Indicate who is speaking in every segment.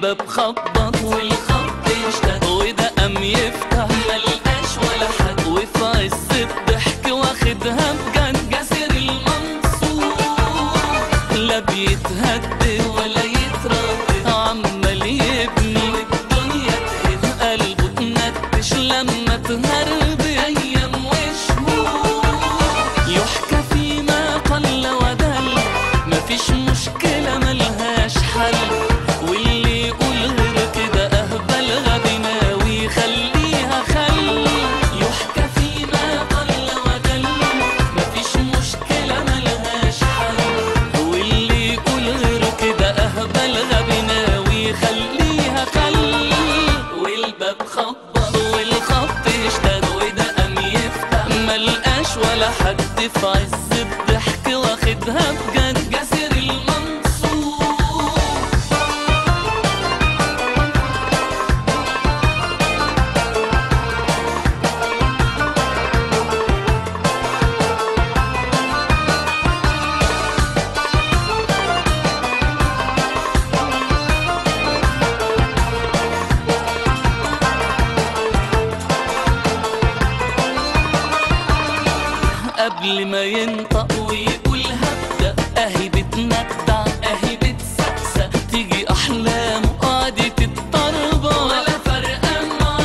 Speaker 1: والباب خبط والخط اشتد وده قام يفتح ملقاش ولا حد وفي عز الضحك واخدها بجد جاسر المنصور لا بيتهد ولا يترد عمال يبني والدنيا تهد قلبه اتنتش لما تهرب ايام وشهور يحكى فيما قل ودل مفيش مشكلة ملهاش حل واللي يقول غير كده أهبل غبي ناوي خليها خل يحكى فيما قل ودل مفيش مشكلة ملهاش حل واللي يقول غير كده أهبل غبي ناوي خليها خل والباب خبط والخط اشتد وده قام يفتح ملقاش ولا حد في عز الضحك واخدها بجد جاسر المنصور قبل ما ينطق ويقول هبدأ اهي بتندع اهي بتسقسق تيجي احلامه قعدت الطربة ولا فرقة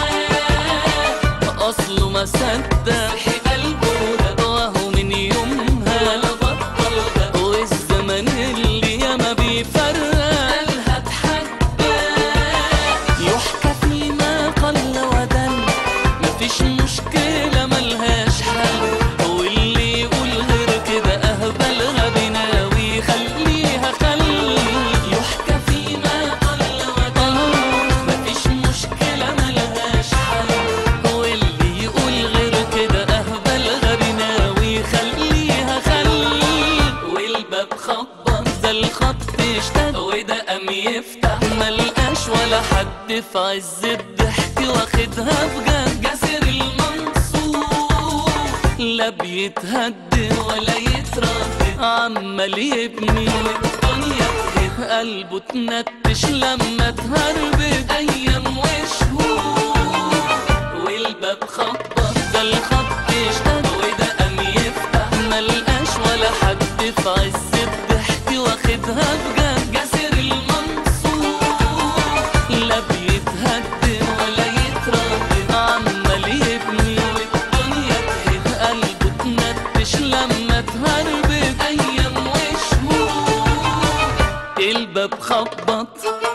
Speaker 1: معاه اصله ما صدق في قلبه ده وهو من يومها ولا بطل ده والزمن اللي ياما بيفرق قالها اتحدى يحكى فيما قل ودل مفيش مشكلة ملهاش حل واللي يقول غير كده أهبل غبي ناوي خليها خل يحكى فيما قل ودل مفيش مشكلة ملهاش حل واللي يقول غير كده أهبل غبي ناوي خليها خل والباب خبط ده الخط اشتد وده قام يفتح ملقاش ولا حد في عز الضحك واخدها بجد جاسر المنصور لا بيتهد ولا يتردد عمال يبني والدنيا تهد قلبه اتنتش لما تهربد ايام وشهور والباب خبط ده الخط اشتد وده قام يفتح ملقاش ولا حد في عز الضحك واخدها بجد جاسر المنصور لا بيتهد ولا يتردد عمال يبني والدنيا تهد قلبه اتنتش لما تهربد ايام وشهور الباب خبط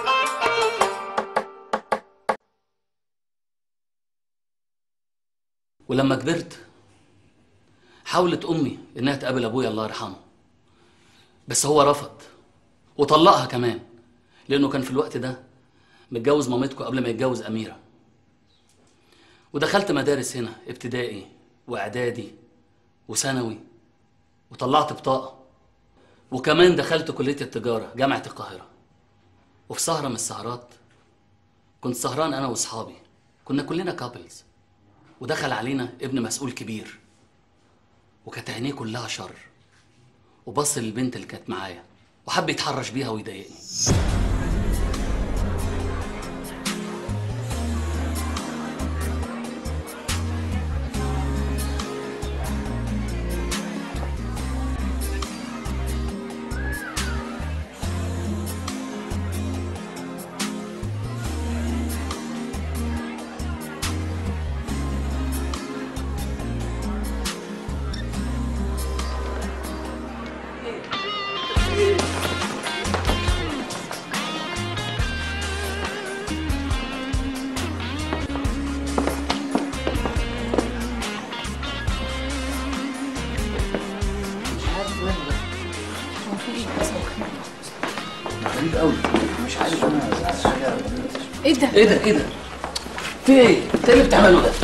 Speaker 1: ولما كبرت حاولت امي انها تقابل ابويا الله يرحمه بس هو رفض وطلقها كمان لانه كان في الوقت ده متجوز مامتكم قبل ما يتجوز اميره ودخلت مدارس هنا ابتدائي واعدادي وثانوي وطلعت بطاقه وكمان دخلت كليه التجاره جامعه القاهره وفي سهره من السهرات كنت سهران انا واصحابي كنا كلنا كابلز ودخل علينا ابن مسؤول كبير وكانت عينيه كلها شر وبص للبنت اللي كانت معايا وحب يتحرش بيها ويضايقني
Speaker 2: غريب قوي مش عارف انا حاجه
Speaker 3: ايه ده؟
Speaker 1: ايه ده ايه ده في ايه انت ايه اللي بتعمله ده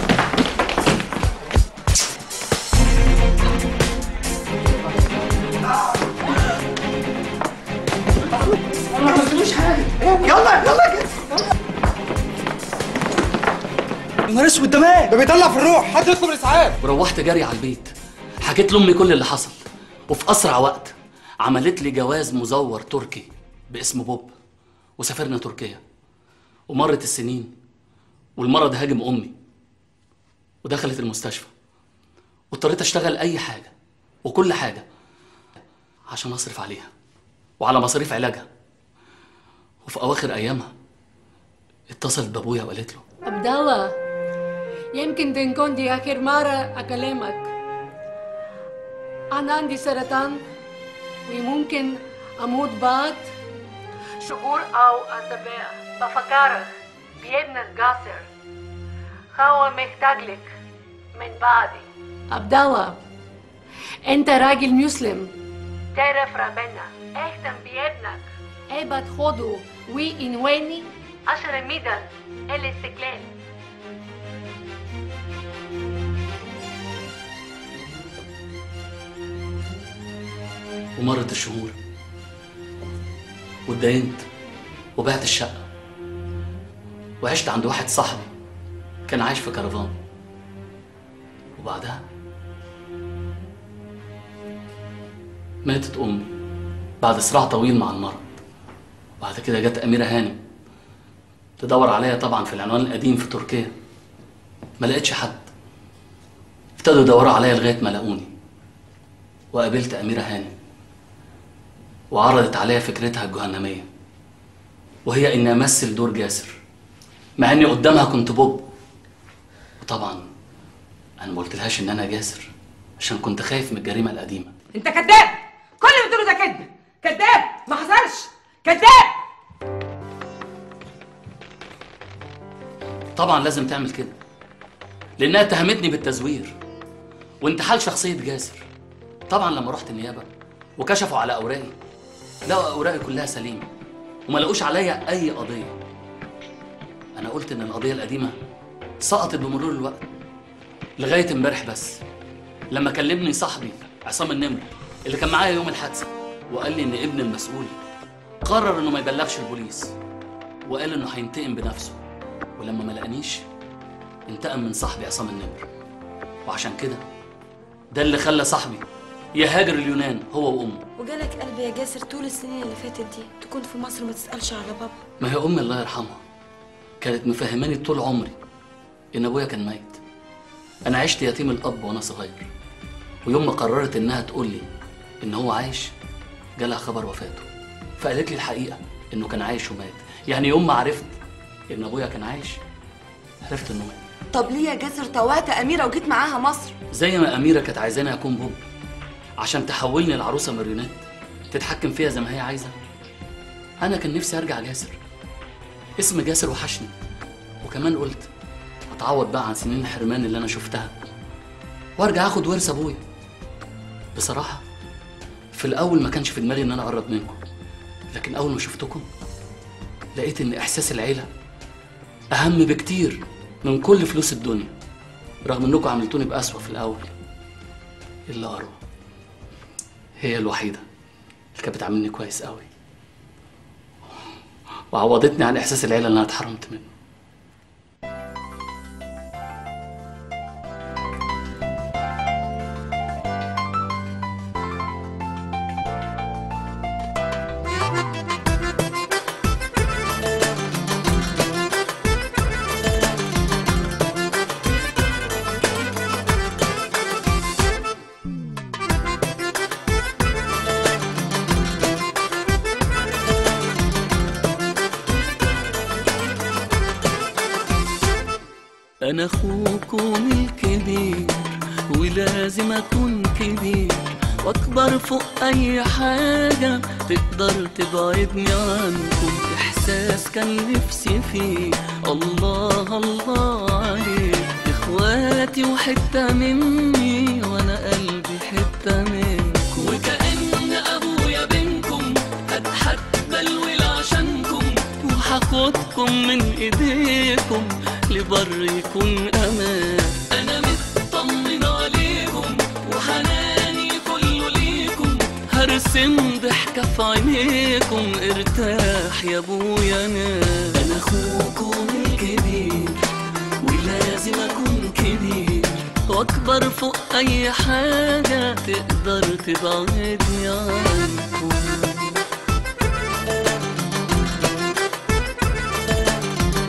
Speaker 2: ما عملتلوش حاجه يلا يلا كده
Speaker 4: يا نهار اسود ده مات ده بيطلع في الروح حد يطلب الاسعاف
Speaker 1: وروحت جري على البيت حكيت لامي كل اللي حصل وفي اسرع وقت عملت لي جواز مزور تركي باسم بوب وسافرنا تركيا ومرت السنين والمرض هاجم امي ودخلت المستشفى واضطريت اشتغل اي حاجه وكل حاجه عشان اصرف عليها وعلى مصاريف علاجها وفي اواخر ايامها اتصلت بابويا وقالت له
Speaker 3: عبد الله يمكن تكون دي آخر مرة أكلمك أنا عندي سرطان وممكن أموت بعد شهور أو أسابيع بفكرك بابنك قاصر هو محتاج لك من بعدي عبد الله أنت راجل مسلم تعرف ربنا اهتم بابنك ابعد خده وإنواني عشر ميدان الاستقلال
Speaker 1: ومرت الشهور واتدينت وبعت الشقة وعشت عند واحد صاحبي كان عايش في كرفان وبعدها ماتت أمي بعد صراع طويل مع المرض وبعد كده جت أميرة هانم تدور عليا طبعا في العنوان القديم في تركيا ما لقيتش حد ابتدوا يدوروا عليا لغاية ما لقوني وقابلت أميرة هانم وعرضت عليا فكرتها الجهنمية وهي إني أمثل دور جاسر مع إني قدامها كنت بوب وطبعا أنا ما قلتلهاش إن أنا جاسر عشان كنت خايف من الجريمة القديمة
Speaker 5: انت كذاب كل اللي بتقوله ده كذب كذاب ما حصلش كذاب
Speaker 1: طبعا لازم تعمل كده لأنها اتهمتني بالتزوير وانتحال شخصية جاسر طبعا لما رحت النيابة وكشفوا على أوراقي لقوا أوراقي كلها سليمة وما لقوش عليا أي قضية أنا قلت إن القضية القديمة سقطت بمرور الوقت لغاية امبارح بس لما كلمني صاحبي عصام النمر اللي كان معايا يوم الحادثة وقال لي إن ابن المسؤول قرر إنه ما يبلغش البوليس وقال إنه هينتقم بنفسه ولما ما لقانيش انتقم من صاحبي عصام النمر وعشان كده ده اللي خلى صاحبي يهاجر اليونان هو وامه
Speaker 6: وجالك قلب يا جاسر طول السنين اللي فاتت دي تكون في مصر ما تسألش على بابا
Speaker 1: ما هي امي الله يرحمها كانت مفهماني طول عمري ان ابويا كان ميت انا عشت يتيم الاب وانا صغير ويوم ما قررت انها تقول لي ان هو عايش جالها خبر وفاته فقالت لي الحقيقه انه كان عايش ومات يعني يوم ما عرفت ان ابويا كان عايش عرفت انه مات
Speaker 6: طب ليه يا جاسر طوعت أميرة وجيت معاها مصر
Speaker 1: زي ما أميرة كانت عايزاني أكون بوب عشان تحولني لعروسة ماريونات تتحكم فيها زي ما هي عايزة أنا كان نفسي أرجع جاسر اسم جاسر وحشني وكمان قلت أتعوض بقى عن سنين الحرمان اللي أنا شفتها وأرجع أخد ورث أبويا بصراحة في الأول ما كانش في دماغي إن أنا أقرب منكم لكن أول ما شفتكم لقيت إن إحساس العيلة أهم بكتير من كل فلوس الدنيا رغم انكم عملتوني بأسوأ في الأول إلا أروى هي الوحيدة اللي كانت بتعاملني كويس قوي وعوضتني عن إحساس العيلة اللي أنا اتحرمت منه أنا أخوكم الكبير ولازم أكون كبير وأكبر فوق أي حاجة تقدر تبعدني عنكم إحساس كان نفسي فيه الله الله عليك إخواتي وحتة مني وأنا قلبي حتة منكم وكأن أبويا بينكم هضحك بلول عشانكم وهاخدكم من ايديكم لبر يكون امان انا مطمن عليكم وحناني كله ليكم هرسم ضحكة في عينيكم ارتاح يا ابويا انا انا اخوكم الكبير ولازم اكون كبير واكبر فوق اي حاجة تقدر تبعدني عنكم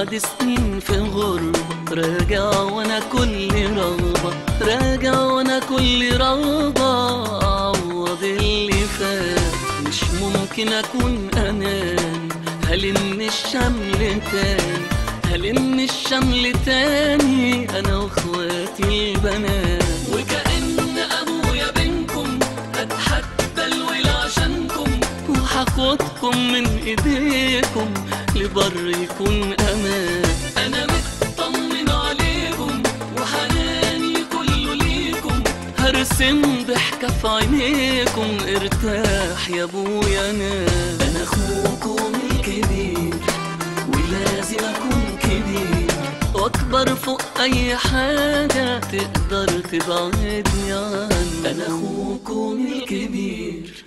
Speaker 1: بعد سنين في غربة راجع وانا كل رغبة راجع وانا كل رغبة اعوض اللي فات مش ممكن اكون اناني هلم الشمل تاني هلم الشمل تاني انا واخواتي البنات وكأن ابويا بينكم اتحدى الويل عشانكم وهاخدكم من ايديكم لبر يكون امان انا مطمن عليكم وحناني كله ليكم هرسم ضحكة في عينيكم ارتاح يا ابويا انا انا اخوكم الكبير ولازم اكون كبير واكبر فوق اي حاجة تقدر تبعدني عني انا اخوكم الكبير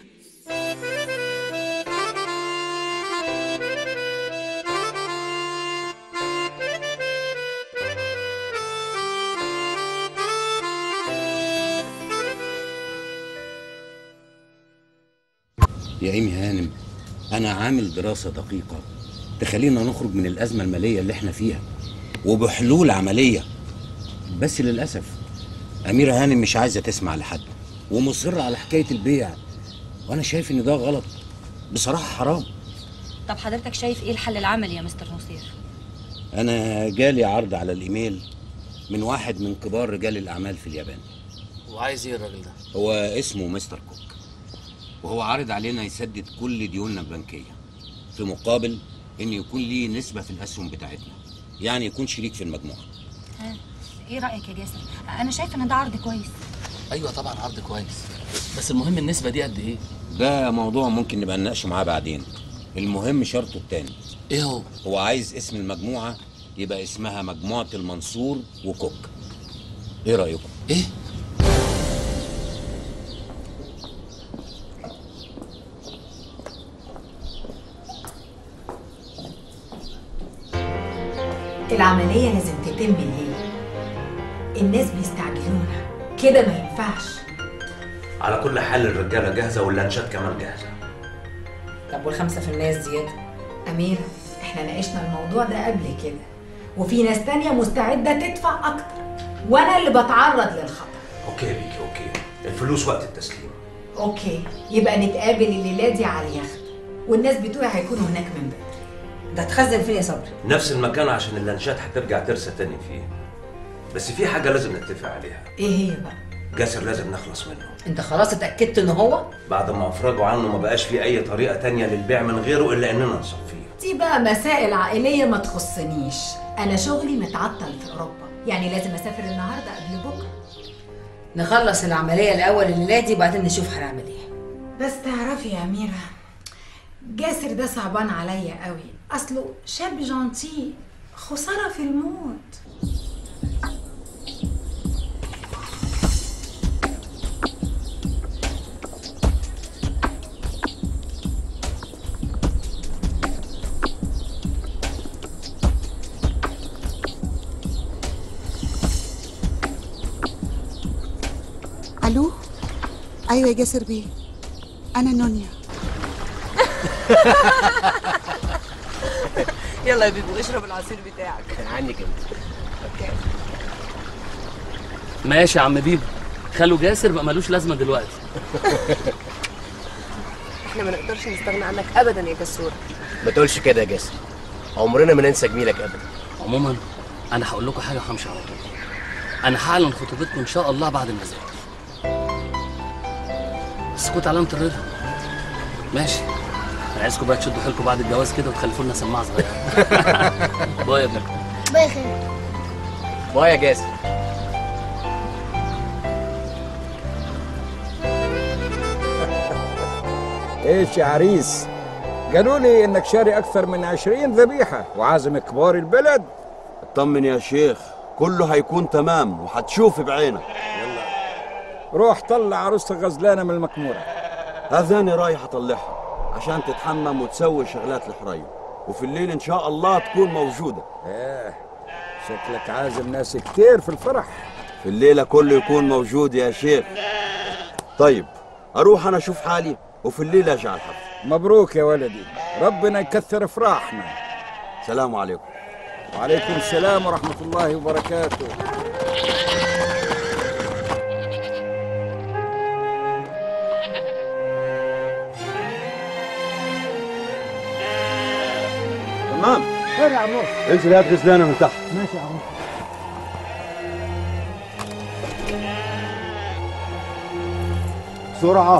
Speaker 7: يا ايمي هانم انا عامل دراسه دقيقه تخلينا نخرج من الازمه الماليه اللي احنا فيها وبحلول عمليه بس للاسف اميره هانم مش عايزه تسمع لحد ومصره على حكايه البيع وانا شايف ان ده غلط بصراحه حرام
Speaker 8: طب حضرتك شايف ايه الحل العملي يا مستر نصير
Speaker 7: انا جالي عرض على الايميل من واحد من كبار رجال الاعمال في اليابان
Speaker 1: وعايز ايه الراجل ده
Speaker 7: هو اسمه مستر كوك وهو عارض علينا يسدد كل ديوننا البنكيه في مقابل ان يكون ليه نسبه في الاسهم بتاعتنا يعني يكون شريك في المجموعه
Speaker 8: ها ايه رايك يا جاسر انا شايفه ان ده عرض كويس
Speaker 1: ايوه طبعا عرض كويس بس المهم النسبة دي قد ايه
Speaker 7: ده موضوع ممكن نبقى نناقشه معاه بعدين المهم شرطه التاني
Speaker 1: ايه هو
Speaker 7: هو عايز اسم المجموعه يبقى اسمها مجموعه المنصور وكوك ايه رايكم
Speaker 1: ايه
Speaker 9: العملية لازم تتم الليلة الناس بيستعجلونا كده ما ينفعش
Speaker 10: على كل حال الرجاله جاهزه واللانشات كمان جاهزه
Speaker 5: طب والخمسة في المية الزيادة
Speaker 9: أميرة احنا ناقشنا الموضوع ده قبل كده وفي ناس تانية مستعدة تدفع أكتر وأنا اللي بتعرض للخطر
Speaker 10: اوكي بيكي اوكي الفلوس وقت التسليم
Speaker 9: أوكي يبقى نتقابل الليلة دي على اليخت والناس بتوعي هيكونوا هناك من بدري
Speaker 5: ده هتخزن فين يا صبري
Speaker 10: نفس المكان عشان اللانشات هترجع ترسى تاني فيه بس في حاجه لازم نتفق عليها
Speaker 9: إيه هي بقى؟
Speaker 10: جاسر لازم نخلص منه
Speaker 5: انت خلاص اتأكدت ان هو
Speaker 10: بعد ما افرجوا عنه ما بقاش في اي طريقه تانية للبيع من غيره الا اننا نصفيه
Speaker 9: دي بقى مسائل عائلية ما تخصنيش أنا شغلي متعطل في أوروبا يعني لازم أسافر النهاردة قبل بكرة
Speaker 5: نخلص العملية الأول الليلة دي وبعدين نشوف هنعمل ايه
Speaker 9: بس تعرفي يا أميرة جاسر ده صعبان عليا قوي أصله شاب جانتي خسارة في الموت
Speaker 11: الو ايوه يا جاسر بيه انا نونيا
Speaker 5: يلا يا بيبو اشرب العصير بتاعك
Speaker 4: عنك انت
Speaker 1: ماشي يا عم بيبو خلوا جاسر بقى ملوش لازمة دلوقتي
Speaker 6: احنا ما نقدرش نستغنى عنك ابدا يا جسور
Speaker 4: ما تقولش كده يا جاسر عمرنا ما ننسى جميلك ابدا
Speaker 1: عموما انا هقول لكم حاجة وهمشي على طول انا هعلن خطوبتكم ان شاء الله بعد المزاد اسكت علامة الرضا ماشي انا عايزكم بقى تشدوا حيلكم بعد الجواز كده وتخلفوا لنا سماعة صغيرة باي يا ابني
Speaker 6: باي خير
Speaker 4: باي يا جاسر
Speaker 12: ايش يا عريس قالوا لي انك شاري اكثر من عشرين ذبيحة وعازم كبار البلد
Speaker 13: اطمن يا شيخ كله هيكون تمام وهتشوف بعينك
Speaker 12: روح طلع عروسة غزلانة من المكمورة
Speaker 13: هذاني رايح اطلعها عشان تتحمم وتسوي شغلات الحريم وفي الليل ان شاء الله تكون موجودة
Speaker 12: ايه شكلك عازم ناس كتير في الفرح
Speaker 13: في الليلة كله يكون موجود يا شيخ طيب اروح انا اشوف حالي وفي الليل ارجع الحفل
Speaker 12: مبروك يا ولدي ربنا يكثر افراحنا
Speaker 13: سلام عليكم
Speaker 12: وعليكم السلام ورحمة الله وبركاته
Speaker 13: تمام
Speaker 4: خير يا عمور
Speaker 13: انزل هات غزلانه من تحت
Speaker 4: ماشي يا عمور
Speaker 13: بسرعه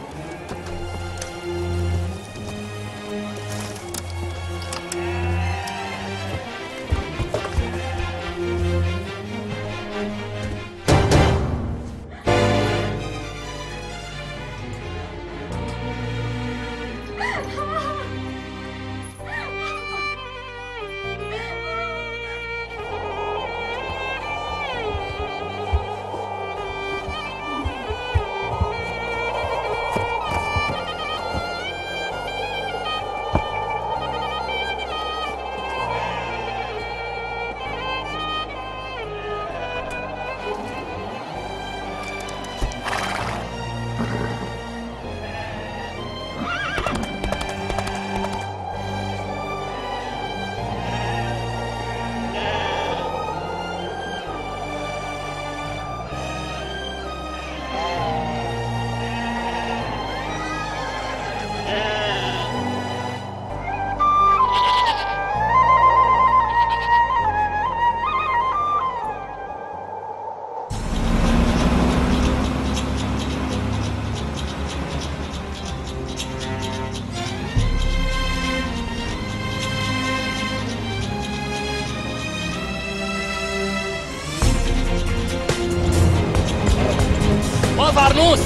Speaker 1: واقف عرنوس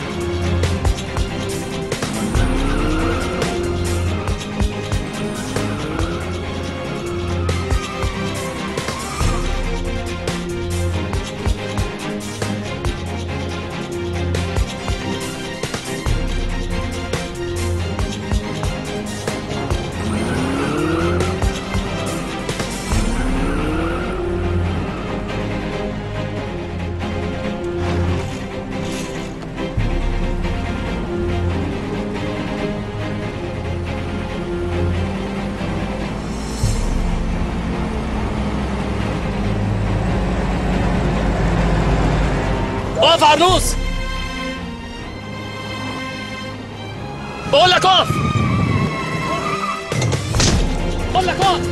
Speaker 1: اقف عرنوس بقول لك اقف بقول لك اقف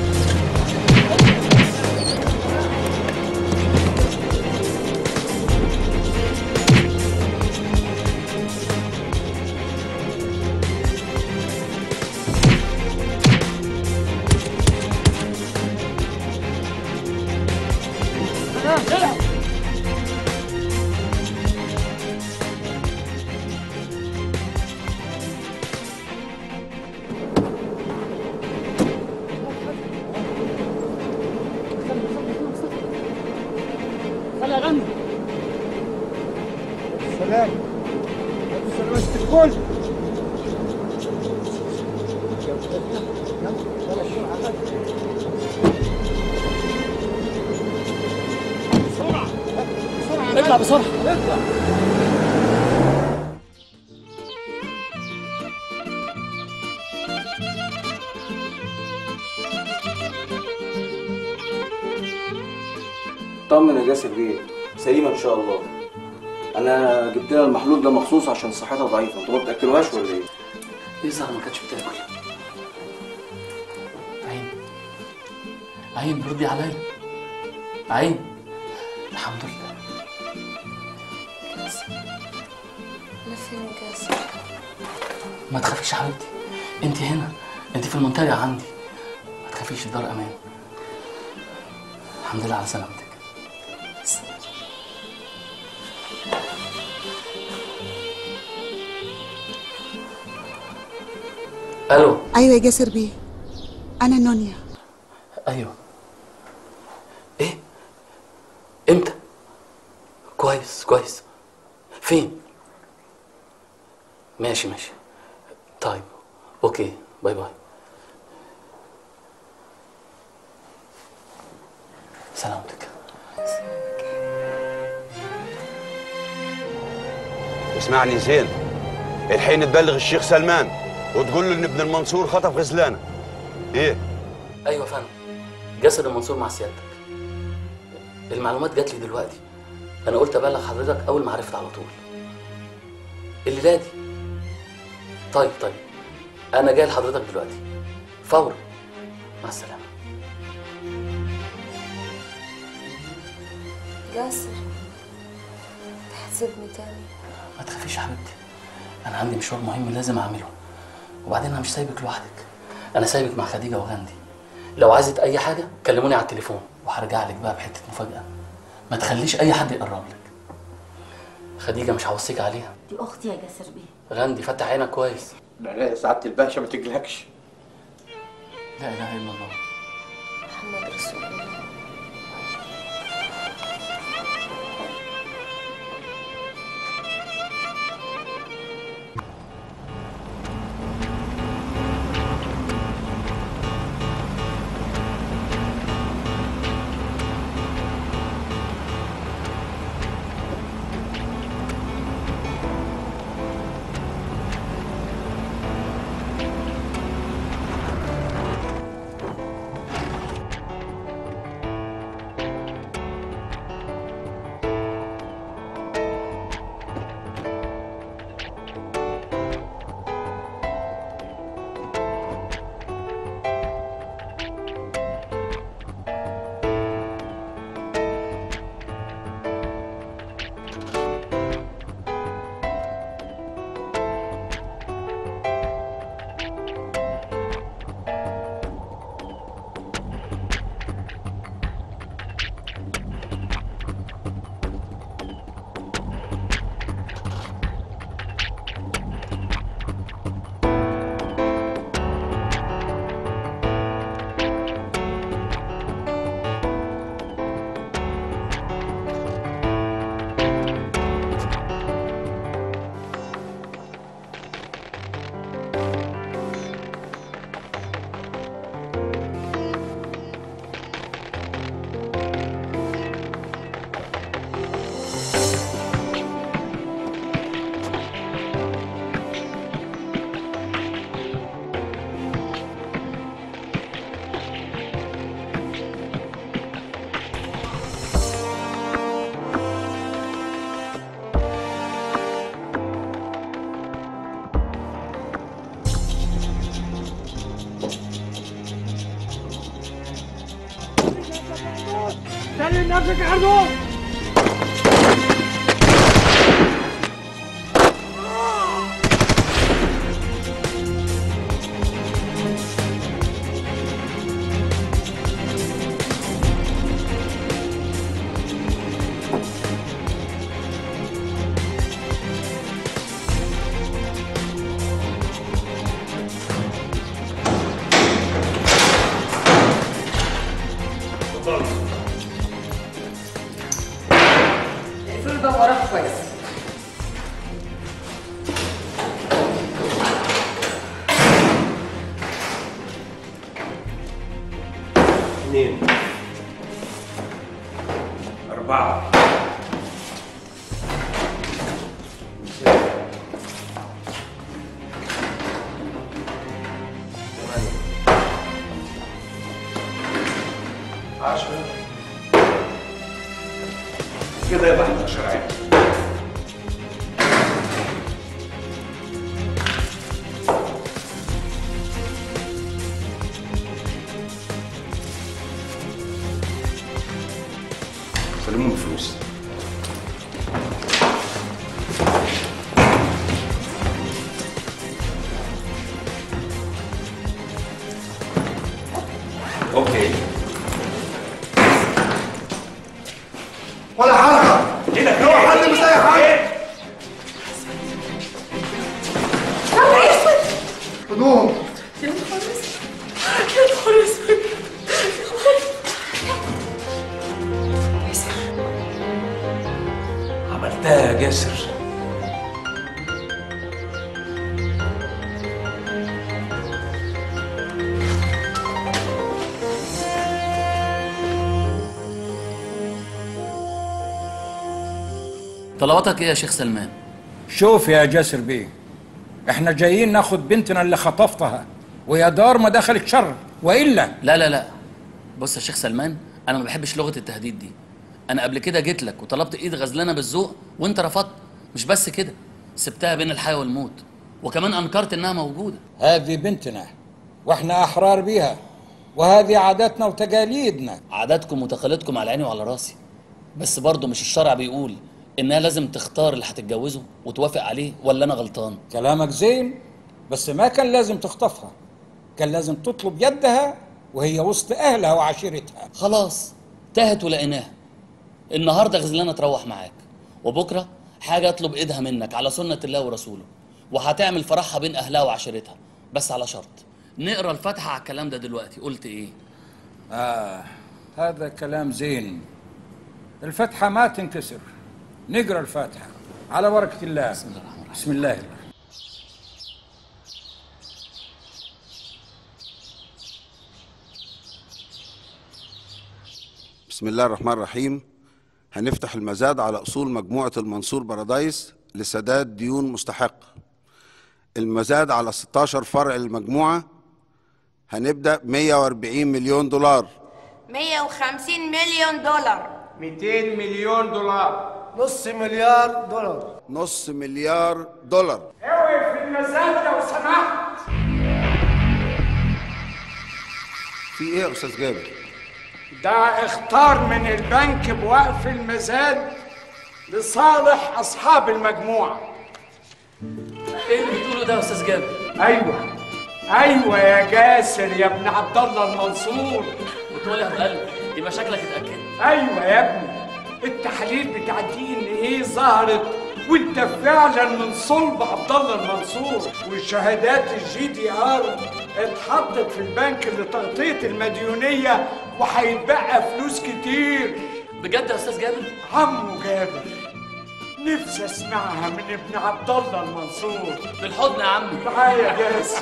Speaker 1: خلي اغني
Speaker 4: سلام سلامة الكل
Speaker 1: اطلع بسرعه
Speaker 4: اطلع
Speaker 14: طمن يا جاسر بيه سليمه ان شاء الله انا جبت لها المحلول ده مخصوص عشان صحتها ضعيفه انتوا ما بتاكلوهاش ولا ايه
Speaker 1: يظهر ما كانتش بتاكل عين عين ردي عليا عين الحمد لله
Speaker 6: أنا فين جاسر
Speaker 1: ما تخافيش يا حبيبتي انت هنا انت في المنتجع عندي ما تخافيش الدار امان الحمد لله على سلامتك الو
Speaker 11: ايوه يا جاسر بيه انا نونيا
Speaker 1: ايوه ايه امتى كويس كويس فين ماشي ماشي طيب اوكي باي باي سلامتك
Speaker 13: اسمعني زين الحين تبلغ الشيخ سلمان وتقول له ان ابن المنصور خطف غزلانه ايه
Speaker 1: ايوه فندم جاسر المنصور مع سيادتك المعلومات جات لي دلوقتي انا قلت ابلغ حضرتك اول ما عرفت على طول الليله دي طيب طيب انا جاي لحضرتك دلوقتي فورا مع السلامه
Speaker 6: جاسر تحسبني تاني
Speaker 1: ما تخافيش يا حبيبتي انا عندي مشوار مهم لازم اعمله وبعدين انا مش سايبك لوحدك انا سايبك مع خديجه وغاندي لو عايزة اي حاجه كلموني على التليفون وهرجع لك بقى بحته مفاجاه ما تخليش اي حد يقرب لك خديجه مش هوصيك عليها
Speaker 15: دي اختي يا جاسر بيه
Speaker 1: غاندي فتح عينك كويس
Speaker 4: لا لا يا سعاده الباشا ما تقلقش
Speaker 1: لا اله الا الله
Speaker 6: محمد رسول الله
Speaker 2: سلم نفسك يا حربون
Speaker 5: اقفلوا الباب وراك كويس
Speaker 10: اثنين أربعة عشرة كده يبقى احنا شرعين سلموهم الفلوس اوكي
Speaker 2: ولا حركه
Speaker 10: كده
Speaker 2: اوعى حد مش اي حاجه خدوهم
Speaker 5: يا نهار اسود يا نهار اسود
Speaker 10: عملتها يا جاسر
Speaker 1: طلباتك ايه يا شيخ سلمان
Speaker 12: شوف يا جاسر بيه احنا جايين ناخد بنتنا اللي خطفتها ويا دار ما دخلت شر والا
Speaker 1: لا لا لا بص يا شيخ سلمان انا ما بحبش لغه التهديد دي انا قبل كده جيت لك وطلبت ايد غزلانه بالذوق وانت رفضت مش بس كده سبتها بين الحياه والموت وكمان انكرت انها موجوده
Speaker 12: هذه بنتنا واحنا احرار بيها وهذه عاداتنا وتقاليدنا
Speaker 1: عاداتكم وتقاليدكم على عيني وعلى راسي بس برضه مش الشرع بيقول انها لازم تختار اللي هتتجوزه وتوافق عليه ولا انا غلطان
Speaker 12: كلامك زين بس ما كان لازم تخطفها كان لازم تطلب يدها وهي وسط اهلها وعشيرتها
Speaker 1: خلاص تاهت ولقيناها النهارده غزلانه تروح معاك وبكره حاجه اطلب ايدها منك على سنه الله ورسوله وهتعمل فرحها بين اهلها وعشيرتها بس على شرط نقرا الفاتحه على الكلام ده دلوقتي قلت ايه
Speaker 12: آه هذا كلام زين الفتحة ما تنكسر نقرا الفاتحة على بركة الله بسم الله الرحمن الرحيم بسم الله الرحمن
Speaker 16: بسم الله الرحمن الرحيم هنفتح المزاد على أصول مجموعة المنصور بارادايس لسداد ديون مستحق المزاد على 16 فرع المجموعة هنبدأ 140 مليون دولار
Speaker 17: 150 مليون دولار
Speaker 4: 200 مليون دولار
Speaker 14: نص مليار دولار
Speaker 16: نص مليار دولار
Speaker 4: اوقف في المزاد لو سمحت
Speaker 16: في ايه يا استاذ جابر
Speaker 4: ده اختار من البنك بوقف المزاد لصالح اصحاب المجموعه
Speaker 1: ايه اللي بتقوله ده يا استاذ جابر
Speaker 4: ايوه ايوه يا جاسر يا ابن عبد الله المنصور
Speaker 1: وتقولها بقلب يبقى شكلك اتاكد
Speaker 4: ايوه يا ابني التحاليل بتاع الدي ان ايه ظهرت وانت فعلا من صلب عبد الله المنصور والشهادات الجي دي ار اتحطت في البنك لتغطيه المديونيه وهيتبقى فلوس كتير
Speaker 1: بجد يا استاذ جابر
Speaker 4: عمو جابر نفسي اسمعها من ابن عبد الله المنصور
Speaker 1: بالحضن يا عمي
Speaker 4: معايا يا جاسر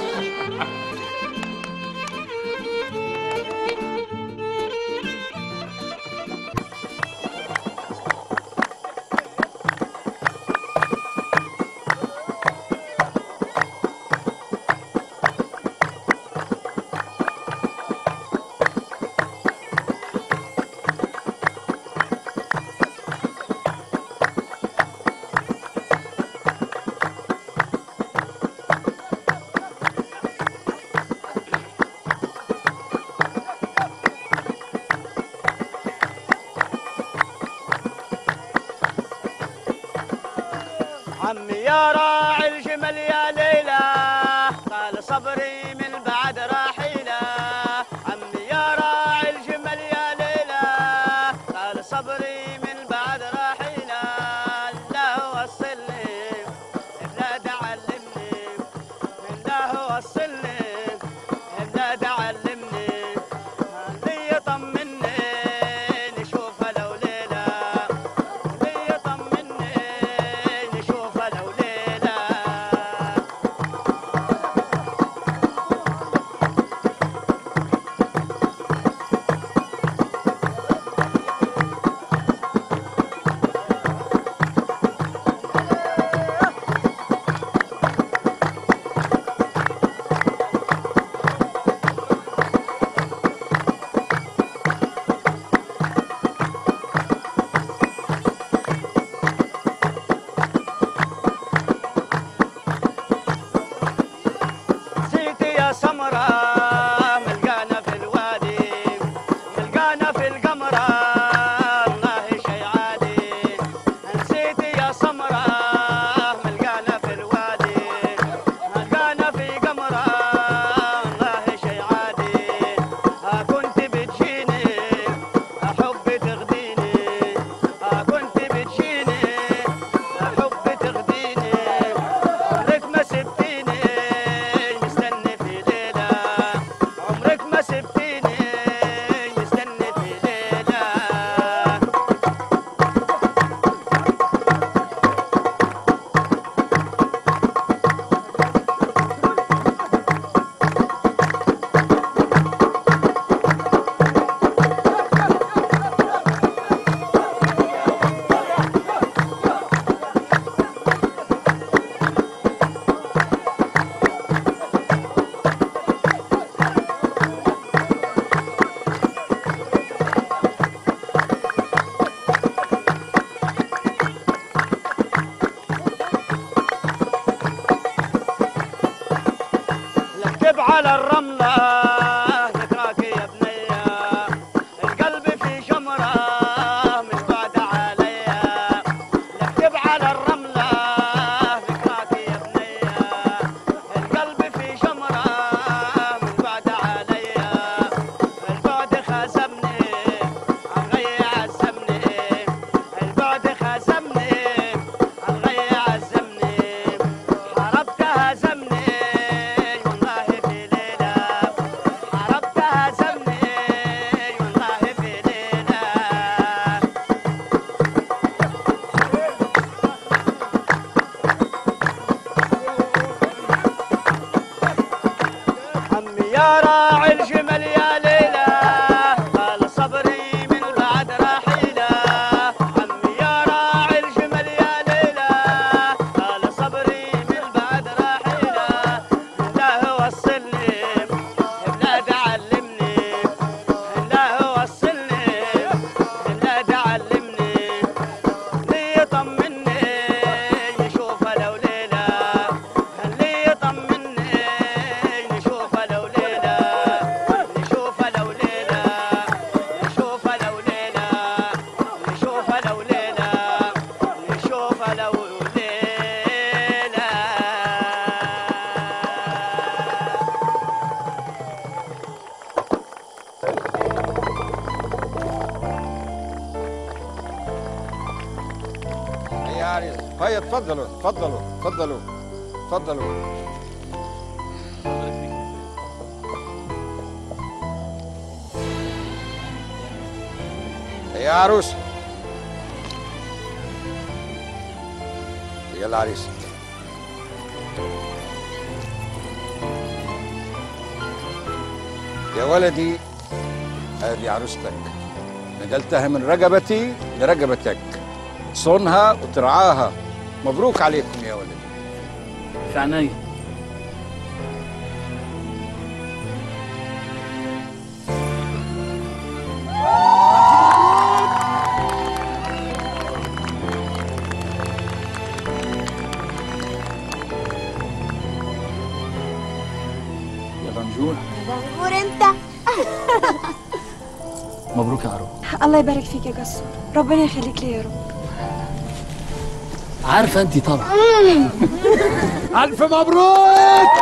Speaker 18: عمي يا راعي الجمل يا ليلى قال صبري من بعد راحيلة عمي يا راعي الجمل يا ليلى قال صبري من بعد راحيلة لا وصلني لا تعلمني لا وصلني لا تعلمني اللي يطمني نشوفه لو ليلة اللي يطمني نشوفه لو ليلة سيتي يا سمرة ملقانا في الوادي ملقانا في القمرة الله شي عادي نسيتي يا سمرة ملقانا في الوادي ملقانا في قمرة الله شي عادي ها كنت بتجيني حبي تغديني ها كنت بتجيني حبي تغديني لك ما سبتيني مستني في ليلة على الرملة ذكراك يا بنية القلب في جمرة مش بعد عليا نكتب على الرملة ذكراك يا بنية القلب في جمرة مش بعد عليا البعد خاصمني عالغي عزمني البعد خاصمني عالغي عزمني حربت هزمني والله في ليلة حربت هزمني والله في ليلة عمي يا راعي الجمل يا ليلى قال صبري من بعد رحيلة عمي يا راعي الجمل يا ليلى قال صبري من بعد رحيلة الله وصلني بلاد علمني الله وصلني بلاد علمني اللي يطمني يشوف لو ليلة اللي يطمني نشوف لو ليلة نشوف لو ليلة نشوف لو ليلة نشوف لو ليلة نشوف لو ليلة
Speaker 12: يا عريس هيا تفضلوا تفضلوا تفضلوا تفضلوا يا عروس يا العريس يا ولدي هذه عروستك نقلتها من رقبتي لرقبتك صونها وترعاها مبروك عليكم يا ولدي
Speaker 1: في عينيا
Speaker 12: يا غنجور
Speaker 6: غنور انت
Speaker 1: مبروك يا عروب
Speaker 6: الله يبارك فيك يا قصور ربنا يخليك لي يا رب
Speaker 1: عارفه انت طبعا
Speaker 12: ألف مبروك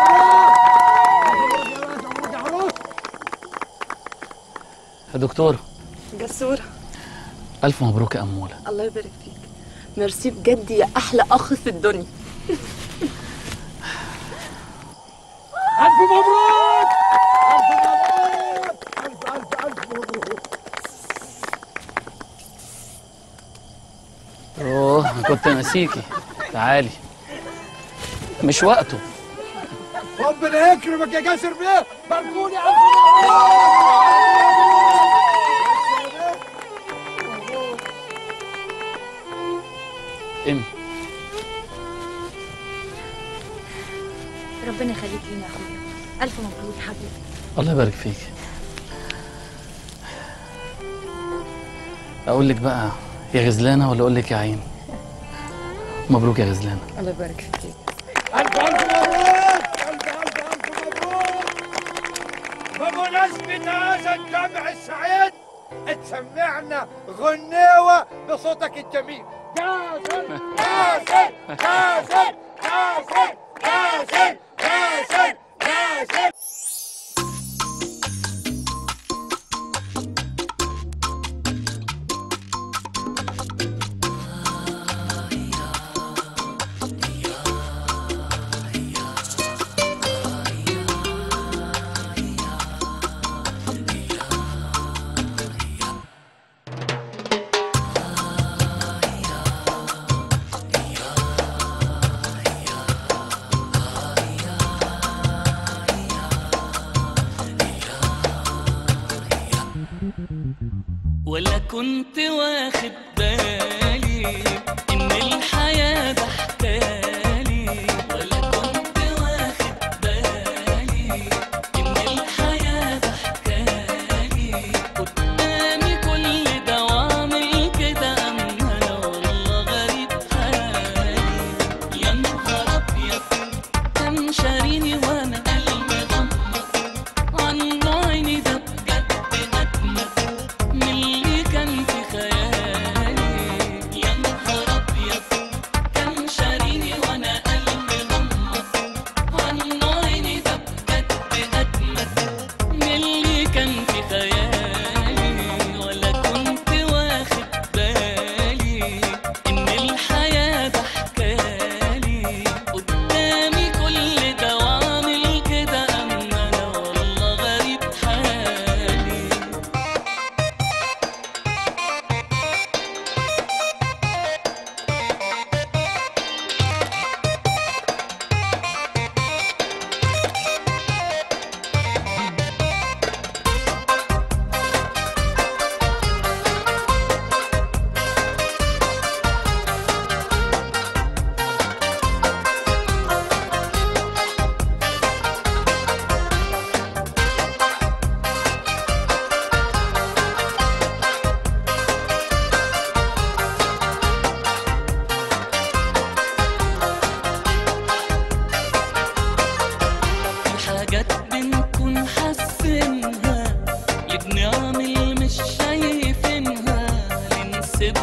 Speaker 1: يا دكتور
Speaker 19: جسورة
Speaker 1: الف مبروك يا اموله
Speaker 19: الله يبارك فيك ميرسي بجد يا احلى اخ في الدنيا
Speaker 12: ألف مبروك ألف مبروك ألف ألف ألف مبروك
Speaker 1: اوه أنا كنت ناسيكي تعالي مش وقته
Speaker 12: ربنا يكرمك يا جاسر بيه باركوني ألف
Speaker 1: ام
Speaker 8: ربنا يخليك لينا يا اخويا الف مبروك حبيبي
Speaker 1: الله يبارك فيك اقول لك بقى يا غزلانه ولا اقول لك يا عين مبروك يا غزلانه
Speaker 19: الله يبارك فيك
Speaker 12: ألف ألف مبروك ألف ألف ألف مبروك بمناسبة هذا الجمع السعيد تسمعنا غنيوة بصوتك الجميل جاسر جاسر جاسر جاسر جاسر جاسر جاسر
Speaker 20: ولا كنت واخد بالي ان الحياة ضحكالي ولا كنت واخد بالي ان الحياة ضحكالي قدامي كل ده وعامل كده اما انا والله غريب حالي يا نهار ابيض كان شاريني وانا قلبي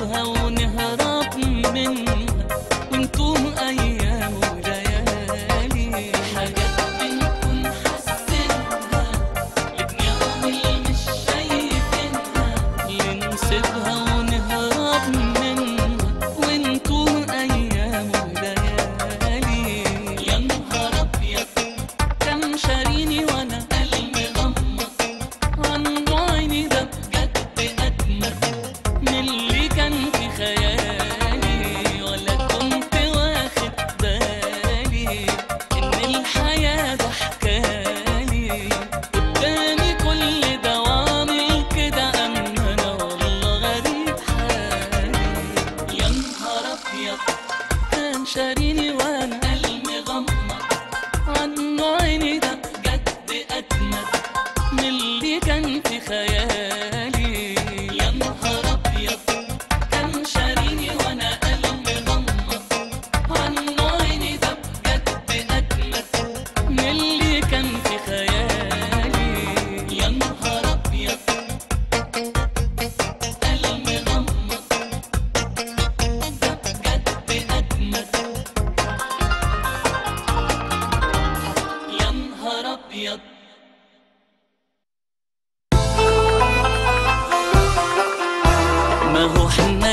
Speaker 20: ونسيبها ونهرب منها ونتوه ايام وليالي حاجات بنكون حاسينها اللي مش شايفينها اللي نسيبها ونهرب منها ونتوه ايام وليالي يا نهار ابيض كان شاريني وانا قلبي غمض عنده عيني ده بجد اجمل من اللي كان في خيالي ولا كنت واخد بالي ان الحياه ده حكالي قدامي كل ده وعامل كده اما انا والله غريب حالي يا نهار ابيض كان شاريني وانا قلبي غمض عنه عيني ده بجد اجمل من اللي كان في خيالي يا نهار ابيض كان شاريني وانا قلبي غمض عنه عيني ده بجد اجمل من اللي كان في خيالي يا نهار ابيض قلبي غمض ده بجد اجمل يا نهار ابيض ما هو حنا